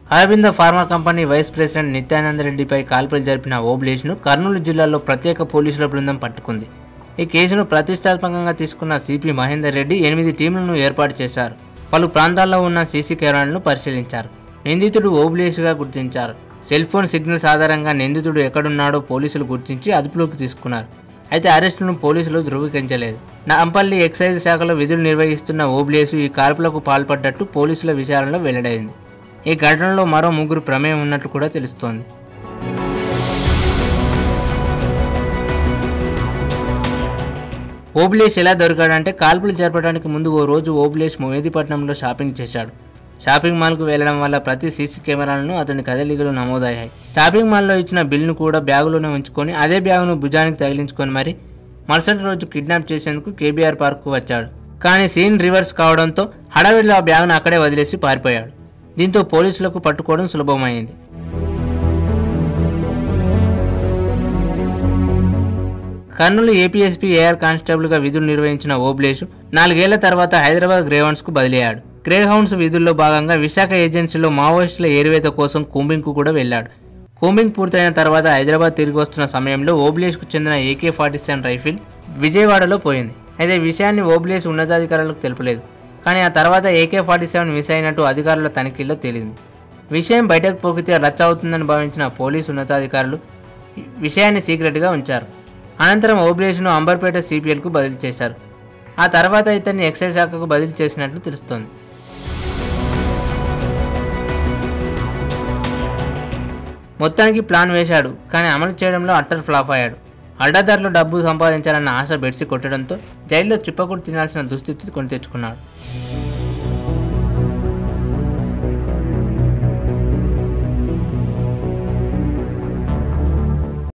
Aravinda pharma company vice president Nityananda రెడ్డిపై కాల్పులు జరిపిన ఓబ్లేష్ను కర్నూలు జిల్లాలో ప్రత్యేక పోలీసుల బృందం పట్టుకుంది ఈ కేసును ప్రతిష్టాత్మకంగా తీసుకున్న సిపి మహేందర్ రెడ్డి ఎనిమిది టీంలను ఏర్పాటు చేశారు పలు ప్రాంతాల్లో ఉన్న సీసీ కెమెరాలను పరిశీలించారు నిందితుడు ఓబ్లేష్గా గుర్తించారు సెల్ ఫోన్ సిగ్నల్స్ ఆధారంగా నిందితుడు ఎక్కడున్నాడో పోలీసులు గుర్తించి అదుపులోకి తీసుకున్నారు అయితే అరెస్టును పోలీసులు ధృవీకరించలేదు నాంపల్లి ఎక్సైజ్ శాఖలో విధులు నిర్వహిస్తున్న ఓబ్లేసు ఈ కాల్పులకు పాల్పడ్డట్టు పోలీసుల విచారణలో వెల్లడైంది ఈ ఘటనలో మరో ముగ్గురు ప్రమేయం ఉన్నట్లు కూడా తెలుస్తోంది ఓబులేష్ ఎలా దొరికాడంటే కాల్పులు జరపడానికి ముందు ఓ రోజు ఓబులేష్ మెహదీపట్నంలో షాపింగ్ చేశాడు షాపింగ్ మాల్కు వెళ్లడం వల్ల ప్రతి సీసీ కెమెరాలను అతని కదలికలు నమోదయ్యాయి షాపింగ్ మాల్లో ఇచ్చిన బిల్ను కూడా బ్యాగులోనే ఉంచుకొని అదే బ్యాగును భుజానికి తగిలించుకొని మరి మరుసటి రోజు కిడ్నాప్ చేసేందుకు కేబీఆర్ పార్క్కు వచ్చాడు కానీ సీన్ రివర్స్ కావడంతో హడావిడిలో ఆ బ్యాగును అక్కడే వదిలేసి పారిపోయాడు దీంతో పోలీసులకు పట్టుకోవడం సులభమైంది కర్నూలు ఏపీఎస్పీ ఏఆర్ కానిస్టేబుల్గా విధులు నిర్వహించిన ఓబ్లేషు నాలుగేళ్ల తర్వాత హైదరాబాద్ గ్రేహౌండ్స్కు బదిలయ్యాడు గ్రేహౌండ్స్ విధుల్లో భాగంగా విశాఖ ఏజెన్సీలో మావోయిస్టుల ఏరివేత కోసం కూంబింగ్కు కూడా వెళ్ళాడు కూంబింగ్ పూర్తయిన తర్వాత హైదరాబాద్ తిరిగి వస్తున్న సమయంలో ఓబ్లేష్కు చెందిన ఏకే ఫార్టీ సెవెన్ రైఫిల్ విజయవాడలో పోయింది అయితే ఈ విషయాన్ని ఓబ్లేష్ ఉన్నతాధికారులకు తెలుపలేదు కానీ ఆ తర్వాత ఏకే ఫార్టీ సెవెన్ మిస్ అయినట్టు అధికారుల తనిఖీల్లో తేలింది విషయం బయటకు పోకితే రచ్చ అవుతుందని భావించిన పోలీసు ఉన్నతాధికారులు ఈ విషయాన్ని సీక్రెట్గా ఉంచారు అనంతరం ఓబ్లేష్ను అంబర్పేట సిపిఎల్కు బదిలీ చేశారు ఆ తర్వాత ఇతన్ని ఎక్సైజ్ శాఖకు బదిలీ చేసినట్లు తెలుస్తోంది మొత్తానికి ప్లాన్ వేశాడు కానీ అమలు చేయడంలో అట్టర్ ఫ్లాప్ అయ్యాడు అడ్డదారులు డబ్బు సంపాదించాలన్న ఆశ బెడిసి కొట్టడంతో జైల్లో చిప్పకుడు తినాల్సిన దుస్థితి కొని తెచ్చుకున్నాడు